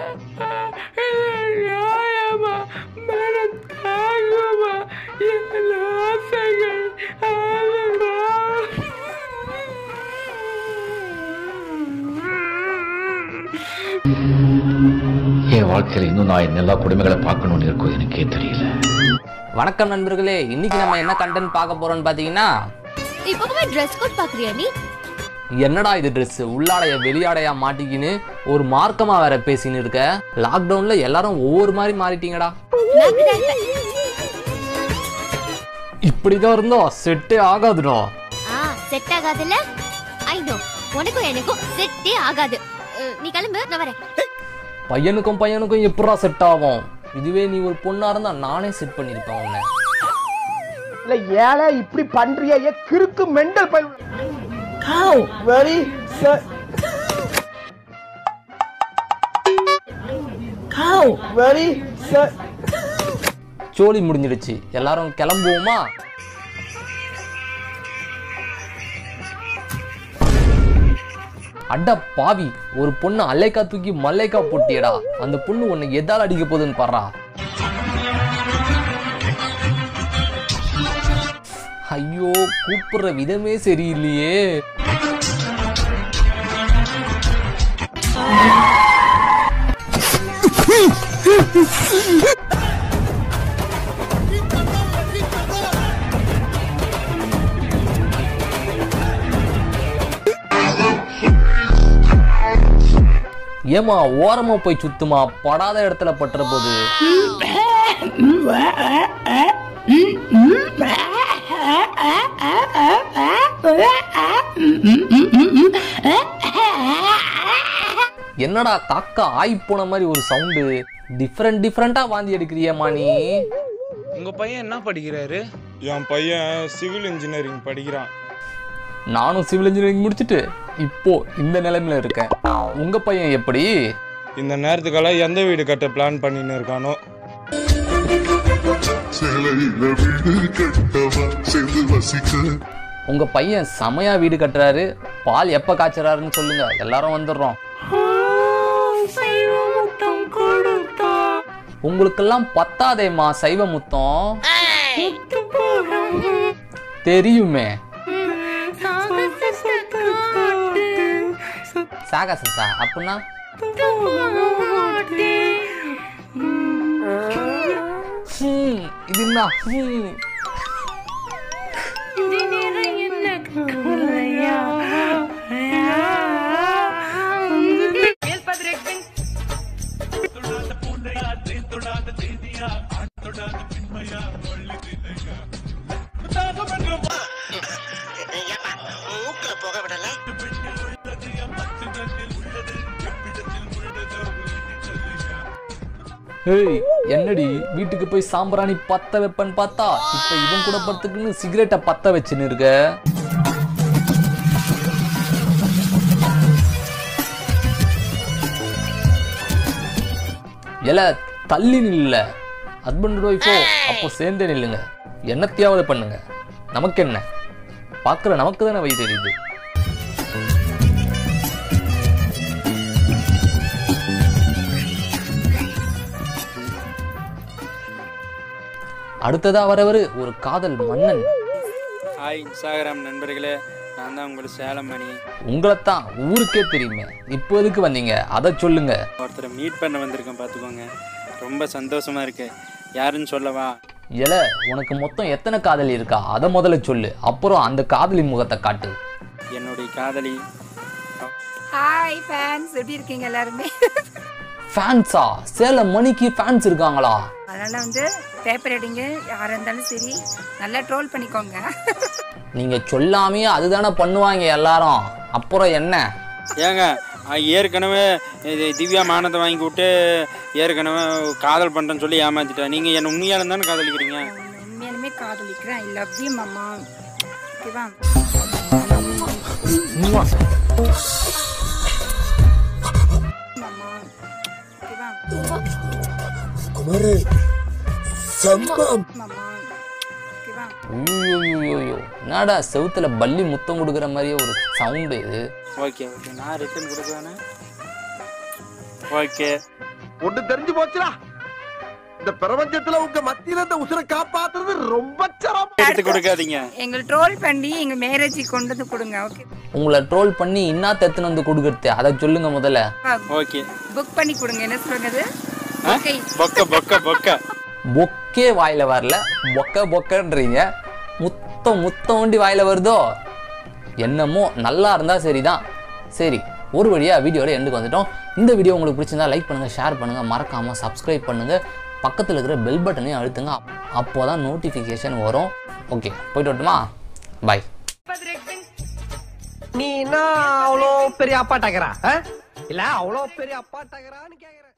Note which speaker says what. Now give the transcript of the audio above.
Speaker 1: நியாயமா மனம் தாங்குமா என் ஆசைகள்
Speaker 2: என் வாழ்க்கையில இன்னும் நான் என் எல்லா குடும்பங்களை பார்க்கணும்னு இருக்கும் எனக்கே தெரியல
Speaker 3: வணக்கம் நண்பர்களே இன்னைக்கு நம்ம என்ன கண்டென்ட் பார்க்க போறோம்னு பாத்தீங்கன்னா
Speaker 4: இப்பவே ட்ரெஸ் கோட் பாக்குறியா நீ
Speaker 3: என்னடா இது Dress உள்ளாடைய வெளியாடையா மாட்டிக்கின்னு ஒரு மார்க்கமா வேற பேசின்னு இருக்க லாக்டவுன்ல எல்லாரும் ஒவ்வொரு மாதிரி மாறிட்டீங்கடா
Speaker 4: நான் அப்படிதான் இருப்பேன்.
Speaker 3: இப்படிதான் இருந்தோம் செட்டே ஆகாதுடா
Speaker 4: ஆ செட் ஆகாதுல்ல ஐ நோ உனக்கும் எனக்கும் செட்டே ஆகாது அஹ், நீ கிளம்பு நான் வரேன்
Speaker 3: பையனுக்கும் பையனுக்கும் எப்படா செட் ஆகும் இதுவே நீ ஒரு பொண்ணா இருந்தா நானே செட் பண்ணிருப்பேன் உன்னை
Speaker 5: இல்ல ஏழை இப்படி பண்றியா ஏ கிறுக்கு மெண்டல் பை வெரி வெரி
Speaker 3: சோலி முடிஞ்சிடுச்சு எல்லாரும் கிளம்புவோமா அட பாவி ஒரு பொண்ணு அல்லைக்கா தூக்கி மல்லைக்கா போட்டியடா அந்த பொண்ணு உன்னை எதால அடிக்க போகுதுன்னு பாடுறா ஐயோ கூப்பிடுற விதமே சரியில்லையே ஏமா ஓரமா போய் சுத்துமா படாத இடத்துல பட்டுற போது என்னடா காக்கா ஆய் போன மாதிரி ஒரு சவுண்டு டிஃப்ரெண்ட் டிஃப்ரெண்டா வாந்தி எடுக்கிறியேம்மா நீ
Speaker 6: உங்க பையன் என்ன படிக்கிறாரு என் பையன் சிவில் இன்ஜினியரிங் படிக்கிறான்
Speaker 3: நானும் சிவில் இன்ஜினியரிங் முடிச்சுட்டு இப்போ இந்த நிலைமையில இருக்கேன் உங்க பையன் எப்படி
Speaker 6: இந்த நேரத்துக்கெல்லாம் எந்த வீடு கட்ட பிளான் பண்ணின்னு இருக்கானோ
Speaker 7: சேலையில வீடு கட்டவா சேர்ந்து வசிக்க
Speaker 3: உங்க பையன் செமையா வீடு கட்டுறாரு பால் எப்ப காய்ச்சறாருன்னு சொல்லுங்க எல்லாரும் வந்துடுறோம்
Speaker 1: சைவ முத்தம் கொடுத்தா
Speaker 3: உங்களுக்கெல்லாம் பத்தாதேம்மா சைவ முத்தம்
Speaker 1: முத்து போகாது
Speaker 3: தெரியுமே
Speaker 1: சாகசத்தை காட்டு
Speaker 3: சாகசசா அப்படின்னா
Speaker 1: மாட்டேன்
Speaker 3: ஹம், இது என்ன ஹம்.
Speaker 1: இது நேரம் என்ன கவலையா
Speaker 3: ஏய் என்னடி வீட்டுக்கு போய் சாம்பிராணி பத்த வைப்பேன்னு பார்த்தா இப்ப இவன் கூட படுத்துக்குன்னு சிகரெட்டை பத்த வச்சுன்னு இருக்க எல தள்ளி நில்ல ஹஸ்பண்ட் ஒய்ஃபோ அப்போ சேர்ந்தே நில்லுங்க என்னத்தையாவது பண்ணுங்க நமக்கு என்ன பார்க்குற நமக்கு தானே வழி தெரியுது அடுத்ததா வரவர் ஒரு காதல் மன்னன்
Speaker 8: ஹாய் இன்ஸ்டாகிராம் நண்பர்களே நான் தான் உங்கள் சேலம் மணி
Speaker 3: உங்களைத்தான் ஊருக்கே தெரியுமே இப்போ எதுக்கு வந்தீங்க அதை சொல்லுங்க
Speaker 8: ஒருத்தரை மீட் பண்ண வந்திருக்கேன் பார்த்துக்கோங்க ரொம்ப சந்தோஷமா இருக்கு யாருன்னு சொல்லவா
Speaker 3: எல உனக்கு மொத்தம் எத்தனை காதலி இருக்கா அதை முதல்ல சொல்லு அப்புறம் அந்த காதலி முகத்தை காட்டு
Speaker 8: என்னுடைய காதலி
Speaker 9: ஹாய் ஃபேன்ஸ் எப்படி இருக்கீங்க எல்லாருமே
Speaker 3: ஃபேன்ஸா சேலம் மணிக்கு ஃபேன்ஸ் இருக்காங்களா
Speaker 9: அதனால வந்து பேப்பர் அடிங்க யாராக இருந்தாலும் சரி நல்லா ட்ரோல் பண்ணிக்கோங்க
Speaker 3: நீங்க சொல்லாமே அதுதானே பண்ணுவாங்க எல்லாரும் அப்புறம் என்ன
Speaker 8: ஏங்க ஆ, ஏற்கனவே இது திவ்யா மானத்தை வாங்கி விட்டு ஏற்கனவே காதல் பண்ணுறேன்னு சொல்லி ஏமாத்திட்டேன் நீங்கள் என்ன உண்மையாக தானே காதலிக்கிறீங்க
Speaker 9: நான் உன்னை உண்மையாலுமே காதலிக்கிறேன் ஐ லவ் யூ மாமா ஓகேவா
Speaker 3: உம்மா.
Speaker 9: மாமா ஓகேவா மாமா ஓகேவா
Speaker 3: ஐயோயோயோயோ. என்னடா செவுத்துல பல்லி முத்தம் கொடுக்குற மாதிரியே ஒரு சவுண்டு இது
Speaker 8: ஓகே ஓகே நான் ரிட்டர்ன் கொடுக்குறேனே ஓகே
Speaker 5: ஒண்ணு தெரிஞ்சு போச்சுடா இந்த பிரபஞ்சத்துல உங்க மத்தியில இந்த உசுரை காப்பாத்துறது ரொம்ப சிரமம்
Speaker 8: எடுத்து கொடுக்காதீங்க
Speaker 9: எங்களை ட்ரோல் பண்ணி எங்க மேரேஜுக்கு கொண்டு வந்து கொடுங்க ஓகே
Speaker 3: உங்களை ட்ரோல் பண்ணி இன்னாத்த எத்தனை வந்து கொடுக்குறது அதை சொல்லுங்க முதல்ல
Speaker 8: ஓகே
Speaker 9: புக் பண்ணி கொடுங்க என்ன சொல்றது ஓகே
Speaker 8: பொக்க பொக்க பொக்க
Speaker 3: பொக்கே வாயில வரல பொக்க பொக்கன்றீங்க முத்தம் முத்தம் வண்டி வாயில வருதோ என்னமோ நல்லா இருந்தா சரிதான் சரி ஒரு வழியா வீடியோட எண்டுக்கு வந்துட்டோம் இந்த வீடியோ உங்களுக்கு பிடிச்சிருந்தா லைக் பண்ணுங்க ஷேர் பண்ணுங்க மறக்காம சப்ஸ்கிரைப் பண்ணுங்க பக்கத்தில் இருக்கிற பெல் பட்டனையும் அழுத்துங்க அப்போ தான் நோட்டிஃபிகேஷன் வரும் ஓகே போயிட்டு வரட்டுமா பாய்
Speaker 5: நீ என்ன அவ்வளோ பெரிய அப்பாட்டாக்கிறா இல்ல அவ்வளோ பெரிய அப்பாட்டாக்கிறான்னு கேக்குறேன்